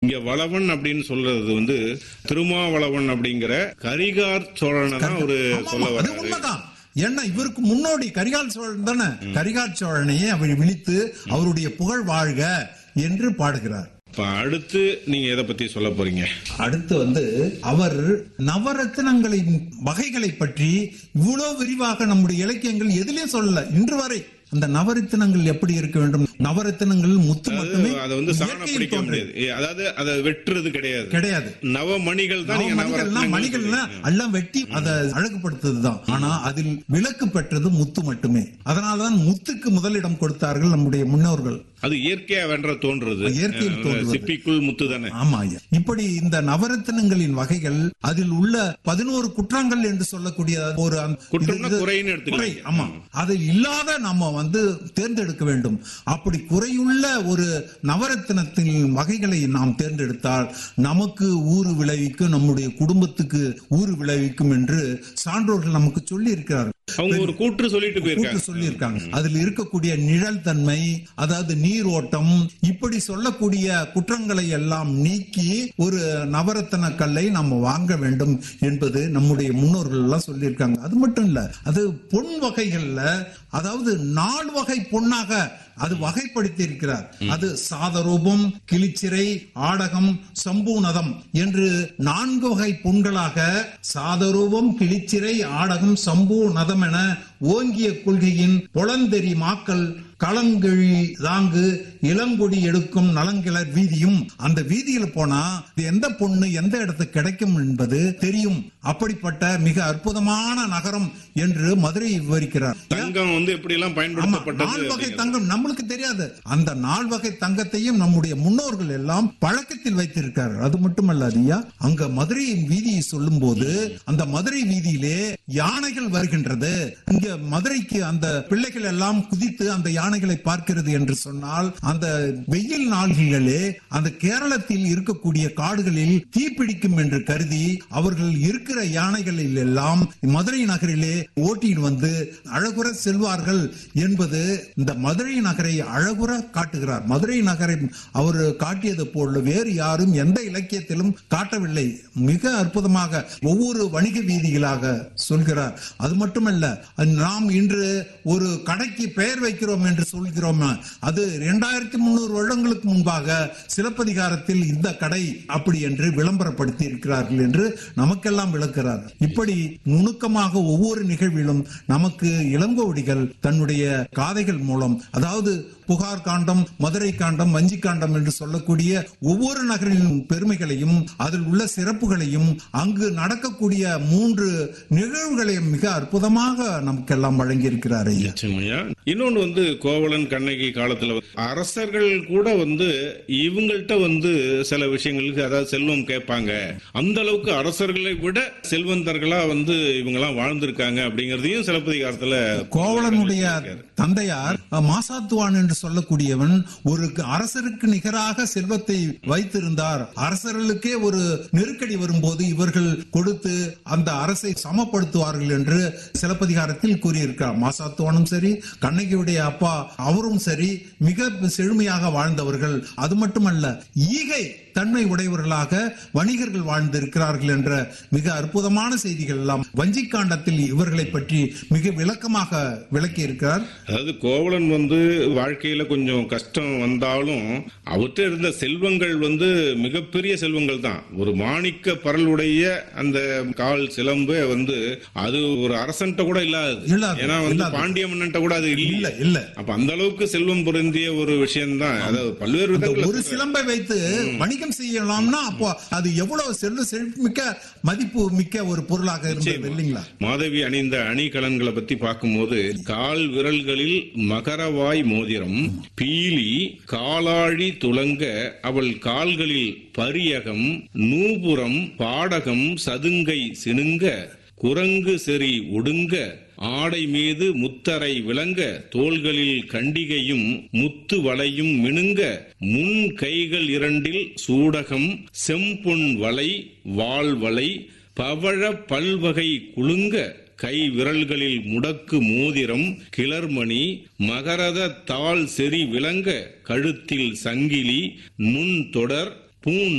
இங்க வளவன் அப்படின்னு சொல்றது வந்து திருமாவளவன் அப்படிங்கிற கரிகார் சோழனை தான் ஒரு ஆமா, சொல்ல ஆமா, அது வர்றாரு உண்மைதான் ஏன்னா இவருக்கு முன்னோடி கரிகால் சோழன் தானே கரிகால் சோழனையே அவர் விழித்து அவருடைய புகழ் வாழ்க என்று பாடுகிறார் இப்ப அடுத்து நீங்க எதை பத்தி சொல்ல போறீங்க அடுத்து வந்து அவர் நவரத்தினங்களின் வகைகளை பற்றி இவ்வளவு விரிவாக நம்முடைய இலக்கியங்கள் எதிலையும் சொல்லல இன்று வரை அந்த நவரத்தினங்கள் எப்படி இருக்க வேண்டும் நவரத்தினங்கள் முத்து மட்டுமே அதை வந்து சாண இயற்கையில் பிடிக்க தோன்றியது. முடியாது ஏ, அதாவது அதை வெட்டுறது கிடையாது கிடையாது நவமணிகள் தான் நீங்க மணிகள்னா நவரத்னங்கள் மணிகள்னா சொல்றீங்க. எல்லாம் வெட்டி அதை அழகுபடுத்துறதுதான் ஆனா அதில் விலக்கு பெற்றது முத்து மட்டுமே அதனாலதான் முத்துக்கு முதலிடம் கொடுத்தார்கள் நம்முடைய முன்னோர்கள் அது இயற்கையா வென்ற தோன்றது இயற்கையில் அஹ், தோன்றுவது. சிப்பிக்குள் முத்து தானே ஆமா ஐயா இப்படி இந்த நவரத்தினங்களின் வகைகள் அதில் உள்ள பதினோரு குற்றங்கள் என்று சொல்லக்கூடிய ஒரு அந்த- குற்றம்னா இது- குறைன்னு குறை எடுத்துக்கலாம் ஆமா அது இல்லாத நம்ம வந்து தேர்ந்தெடுக்க வேண்டும் அப்படி குறையுள்ள ஒரு நவரத்தினத்தின் வகைகளை நாம் தேர்ந்தெடுத்தால் நமக்கு ஊறு விளைவிக்கும் நம்முடைய குடும்பத்துக்கு ஊறு விளைவிக்கும் என்று சான்றோர்கள் நமக்கு சொல்லி இருக்கிறார்கள் அவங்க ஒரு கூற்று சொல்லிட்டு போயிருக்காங்க கூட்டு சொல்லியிருக்காங்க அதில் இருக்கக்கூடிய நிழல் தன்மை அதாவது நீரோட்டம் இப்படி சொல்லக்கூடிய குற்றங்களை எல்லாம் நீக்கி ஒரு நவரத்தன கல்லை நம்ம வாங்க வேண்டும் என்பது நம்முடைய முன்னோர்கள் எல்லாம் சொல்லியிருக்காங்க அது மட்டும் இல்ல அது பொன் வகைகள்ல அதாவது நால் வகை பொன்னாக அது வகைப்படுத்தி இருக்கிறார் அது சாதரூபம் கிளிச்சிறை ஆடகம் சம்பூனதம் என்று நான்கு வகை பொன்களாக சாதரூபம் கிளிச்சிறை ஆடகம் சம்பூநதம் என ஓங்கிய கொள்கையின் பொலந்தெறி மாக்கள் களங்கிழி தாங்கு இளங்கொடி எடுக்கும் நலங்கிளர் வீதியும் அந்த வீதியில போனா இது எந்த பொண்ணு எந்த இடத்துக்கு கிடைக்கும் என்பது தெரியும் அப்படிப்பட்ட மிக அற்புதமான நகரம் என்று மதுரை விவரிக்கிறார் தங்கம் வந்து எப்படி எல்லாம் ஆமா பயன்படுத்தப்பட்டது நால் வகை அப்படிங்கிறது. தங்கம் நம்மளுக்கு தெரியாது அந்த நால் வகை தங்கத்தையும் நம்முடைய முன்னோர்கள் எல்லாம் பழக்கத்தில் வைத்திருக்கார்கள் அது மட்டுமல்ல ஐயா அங்க மதுரையின் வீதியை சொல்லும் போது அந்த மதுரை வீதியிலே யானைகள் வருகின்றது இங்க மதுரைக்கு அந்த பிள்ளைகள் எல்லாம் குதித்து அந்த யானைகளை பார்க்கிறது என்று சொன்னால் அந்த வெயில் நாள்களிலே அந்த கேரளத்தில் இருக்கக்கூடிய காடுகளில் தீப்பிடிக்கும் என்று கருதி அவர்கள் இருக்கிற யானைகளில் எல்லாம் மதுரை நகரிலே ஓட்டிட்டு வந்து அழகுற செல்வார்கள் என்பது இந்த மதுரை நகரை அழகுற காட்டுகிறார் மதுரை நகரை அவர் காட்டியது போல வேறு யாரும் எந்த இலக்கியத்திலும் காட்டவில்லை மிக அற்புதமாக ஒவ்வொரு வணிக வீதிகளாக சொல்கிறார் அது மட்டுமல்ல நாம் இன்று ஒரு கடைக்கு பெயர் வைக்கிறோம் என்று சொல்கிறோம் அது இரண்டாயிரத்தி முன்னூறு வருடங்களுக்கு முன்பாக சிலப்பதிகாரத்தில் இந்த கடை அப்படி என்று விளம்பரப்படுத்தி இருக்கிறார்கள் என்று நமக்கெல்லாம் விளக்குகிறார் இப்படி நுணுக்கமாக ஒவ்வொரு நிகழ்விலும் நமக்கு இளங்கோவடிகள் தன்னுடைய காதைகள் மூலம் அதாவது புகார் காண்டம் மதுரை காண்டம் வஞ்சி காண்டம் என்று சொல்லக்கூடிய ஒவ்வொரு நகரின் பெருமைகளையும் அதில் உள்ள சிறப்புகளையும் அங்கு நடக்கக்கூடிய மூன்று நிகழ்வுகளையும் மிக அற்புதமாக நமக்கெல்லாம் வழங்கியிருக்கிறார் ஐயா நிச்சயமாய்யா. இன்னொன்னு வந்து கோவலன் கண்ணகி காலத்துல வந்து அரசர்கள் கூட வந்து இவங்கள்ட்ட வந்து சில விஷயங்களுக்கு அதாவது செல்வம் கேட்பாங்க அந்த அளவுக்கு அரசர்களை விட செல்வந்தர்களா வந்து இவங்க எல்லாம் வாழ்ந்திருக்காங்க அப்படிங்கறதையும் சிலப்பதிகாரத்துல கோவலனுடைய தந்தையார் மாசாத்துவான் என்று சொல்லக்கூடியவன் ஒரு அரசருக்கு நிகராக செல்வத்தை வைத்திருந்தார் அரசர்களுக்கே ஒரு நெருக்கடி வரும்போது இவர்கள் கொடுத்து அந்த அரசை சமப்படுத்துவார்கள் என்று சிலப்பதிகாரத்தில் கூறியிருக்கிறார் மாசாத்துவானும் சரி கண்ணகியுடைய அப்பா அவரும் சரி மிக செழுமையாக வாழ்ந்தவர்கள் அது மட்டுமல்ல ஈகை தன்மை உடையவர்களாக வணிகர்கள் வாழ்ந்திருக்கிறார்கள் என்ற மிக அற்புதமான செய்திகள் எல்லாம் வஞ்சிக்காண்டத்தில் இவர்களை பற்றி மிக விளக்கமாக விளக்கி இருக்கிறார் அதாவது கோவலன் வந்து வாழ்க்கையில கொஞ்சம் கஷ்டம் வந்தாலும் அவர்கிட்ட இருந்த செல்வங்கள் வந்து மிகப்பெரிய செல்வங்கள் தான் ஒரு மாணிக்க பரலுடைய அந்த கால் சிலம்பு வந்து அது ஒரு அரசன்ட்ட கூட இல்லாதது இல்லாதது, ஏன்னா வந்து இல்லாதது. பாண்டிய மன்னன்ட்ட கூட அது இல்ல இல்ல இல்ல அப்ப அந்த அளவுக்கு செல்வம் பொருந்திய ஒரு விஷயம் தான் அதாவது பல்வேறு அந்த விதங்கள்ல ஒரு சிலம்பை வைத்து வணிகம் செய்யலாம்னா அப்போ அது எவ்வளவு செல்வ செழிப்புமிக்க மதிப்பு மிக்க ஒரு பொருளாக இருந்தது இல்லைங்களா மாதவி அணிந்த அணிகலன்களை பத்தி பார்க்கும்போது கால் விரல்களில் மகரவாய் மோதிரம் பீலி காலாழி துலங்க அவள் கால்களில் பரியகம் நூபுரம் பாடகம் சதுங்கை சினுங்க குரங்கு செறி ஒடுங்க ஆடை மீது முத்தரை விளங்க தோள்களில் கண்டிகையும் முத்து வளையும் மினுங்க முன் கைகள் இரண்டில் சூடகம் செம்பொன் வலை வாள் வலை பவழ பல்வகை குலுங்க கை விரல்களில் முடக்கு மோதிரம் கிளர்மணி மகரத தாள் செறி விளங்க கழுத்தில் சங்கிலி நுண் தொடர் பூன்